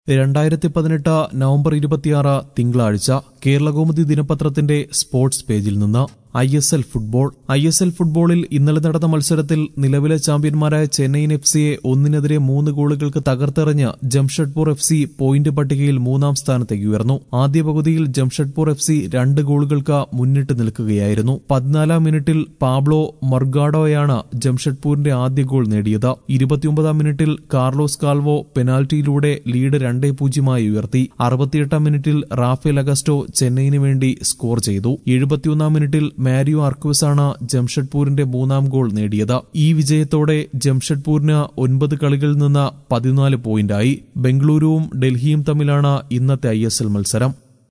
രണ്ടായിരത്തി പതിനെട്ട് നവംബർ ഇരുപത്തിയാറ് തിങ്കളാഴ്ച കേരളകൗമുദി ദിനപത്രത്തിന്റെ സ്പോർട്സ് പേജിൽ നിന്ന് I S L football I S L ഫുട്ബോളിൽ ഇന്നലെ നടന്ന മത്സരത്തിൽ നിലവിലെ ചാമ്പ്യന്മാരായ ചെന്നൈയിൻ എഫ് സിയെ ഒന്നിനെതിരെ മൂന്ന് ഗോളുകൾക്ക് തകർത്തെറിഞ്ഞ് ജംഷഡ്പൂർ എഫ് സി പോയിന്റ് പട്ടികയിൽ മൂന്നാം സ്ഥാനത്തേക്ക് ഉയർന്നു ആദ്യ പകുതിയിൽ ജംഷഡ്പൂർ എഫ് സി രണ്ട് ഗോളുകൾക്ക് മുന്നിട്ട് നിൽക്കുകയായിരുന്നു പതിനാലാം മിനിറ്റിൽ പാബ്ലോ മർഗാഡോയാണ് ജംഷഡ്പൂരിന്റെ ആദ്യ ഗോൾ നേടിയത് ഇരുപത്തിയൊമ്പതാം മിനിറ്റിൽ കാർലോസ് കാൽവോ പെനാൽറ്റിയിലൂടെ ലീഡ് രണ്ടേ പൂജ്യമായി ഉയർത്തി അറുപത്തിയെട്ടാം മിനിറ്റിൽ റാഫേൽ അഗസ്റ്റോ ചെന്നൈയിന് വേണ്ടി സ്കോർ ചെയ്തു എഴുപത്തിയൊന്നാം മിനിറ്റിൽ മാരിയോ അർക്വസാണ് ജംഷഡ്പൂരിന്റെ മൂന്നാം ഗോൾ നേടിയത് ഈ വിജയത്തോടെ ജംഷഡ്പൂരിന് ഒൻപത് കളികളിൽ നിന്ന് പതിനാല് പോയിന്റായി ബംഗളൂരുവും ഡൽഹിയും തമ്മിലാണ് ഇന്നത്തെ ഐ മത്സരം